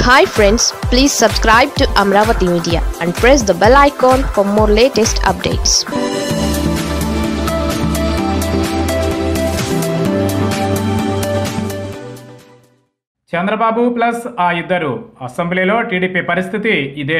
hi friends please subscribe to Amaravati media and press the bell icon for more latest updates Chandrababu plus ఆ ఇద్దరు అసెంబ్లీలో TDP పరిస్థితి ఇదే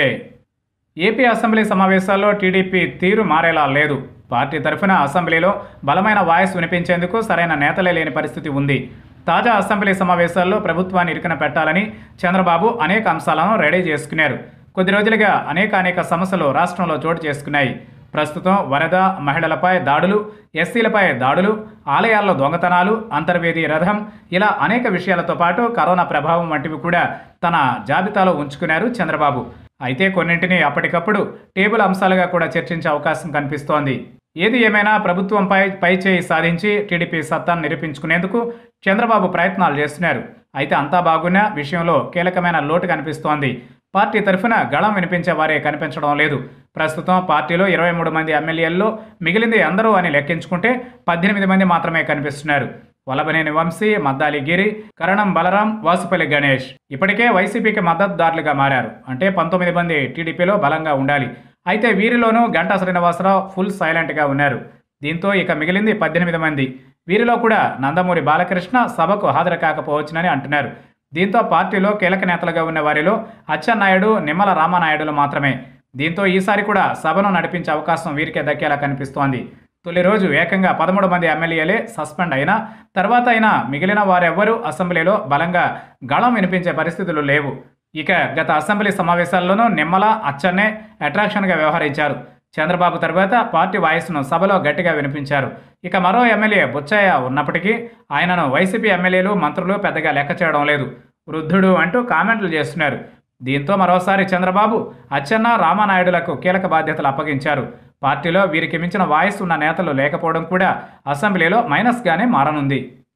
AP assembly సమావేశాల్లో TDP తీరు మారేలా లేదు పార్టీ తరఫున అసెంబ్లీలో బలమైన వాయిస్ వినిపించేందుకు సరైన నేతలే లేని పరిస్థితి ఉంది తాజా అసెంబ్లీ సమావేశాల్లో ప్రభుత్వాన్ని ఇరుకన పెట్టాలని చంద్రబాబు అనేక అంశాలను రెడీ చేసుకున్నారు కొద్ది రోజులుగా అనేక అనేక సమస్యలు రాష్ట్రంలో చోటు చేసుకున్నాయి ప్రస్తుతం వరద మహిళలపై దాడులు ఎస్సీలపై దాడులు ఆలయాల్లో దొంగతనాలు అంతర్వేది రథం ఇలా అనేక విషయాలతో పాటు కరోనా ప్రభావం వంటివి కూడా తన జాబితాలో ఉంచుకున్నారు చంద్రబాబు అయితే కొన్నింటిని అప్పటికప్పుడు టేబుల్ అంశాలుగా కూడా చర్చించే అవకాశం కనిపిస్తోంది ఏది ఏమైనా ప్రభుత్వంపై పై చేయి సాధించి టీడీపీ సత్తాను నిరూపించుకునేందుకు చంద్రబాబు ప్రయత్నాలు చేస్తున్నారు అయితే అంతా బాగున్న విషయంలో కీలకమైన లోటు కనిపిస్తోంది పార్టీ తరఫున గళం వినిపించే వారే కనిపించడం లేదు ప్రస్తుతం పార్టీలో ఇరవై మూడు మంది ఎమ్మెల్యేల్లో మిగిలింది అందరూ అని లెక్కించుకుంటే పద్దెనిమిది మంది మాత్రమే కనిపిస్తున్నారు వలభనేని వంశీ మద్దాలి గిరి కరణం బలరాం వాసుపల్లి గణేష్ ఇప్పటికే వైసీపీకి మద్దతుదారులుగా మారారు అంటే పంతొమ్మిది మంది టీడీపీలో బలంగా ఉండాలి అయితే వీరిలోనూ గంటా శ్రీనివాసరావు ఫుల్ సైలెంట్గా ఉన్నారు దీంతో ఇక మిగిలింది పద్దెనిమిది మంది వీరిలో కూడా నందమూరి బాలకృష్ణ సభకు హాజరు కాకపోవచ్చునని అంటున్నారు దీంతో పార్టీలో కీలక నేతలుగా ఉన్న వారిలో అచ్చెన్నాయుడు నిమ్మల రామానాయుడులు మాత్రమే దీంతో ఈసారి కూడా సభను నడిపించే అవకాశం వీరికే దక్కేలా కనిపిస్తోంది తొలి రోజు ఏకంగా పదమూడు మంది ఎమ్మెల్యేలే సస్పెండ్ అయినా తర్వాత అయినా మిగిలిన వారెవ్వరూ అసెంబ్లీలో బలంగా గళం వినిపించే పరిస్థితులు లేవు ఇక గత అసెంబ్లీ సమావేశాల్లోనూ నిమ్మల అచ్చన్నే అట్రాక్షన్గా వ్యవహరించారు చంద్రబాబు తర్వాత పార్టీ వాయిస్ను సభలో గట్టిగా వినిపించారు ఇక మరో ఎమ్మెల్యే బుచ్చయ్య ఉన్నప్పటికీ ఆయనను వైసీపీ ఎమ్మెల్యేలు మంత్రులు పెద్దగా లెక్క చేయడం లేదు వృద్ధుడు అంటూ కామెంట్లు చేస్తున్నారు దీంతో మరోసారి చంద్రబాబు అచ్చెన్న రామానాయుడులకు కీలక బాధ్యతలు అప్పగించారు పార్టీలో వీరికి మించిన వాయిస్ ఉన్న నేతలు లేకపోవడం కూడా అసెంబ్లీలో మైనస్గానే మారనుంది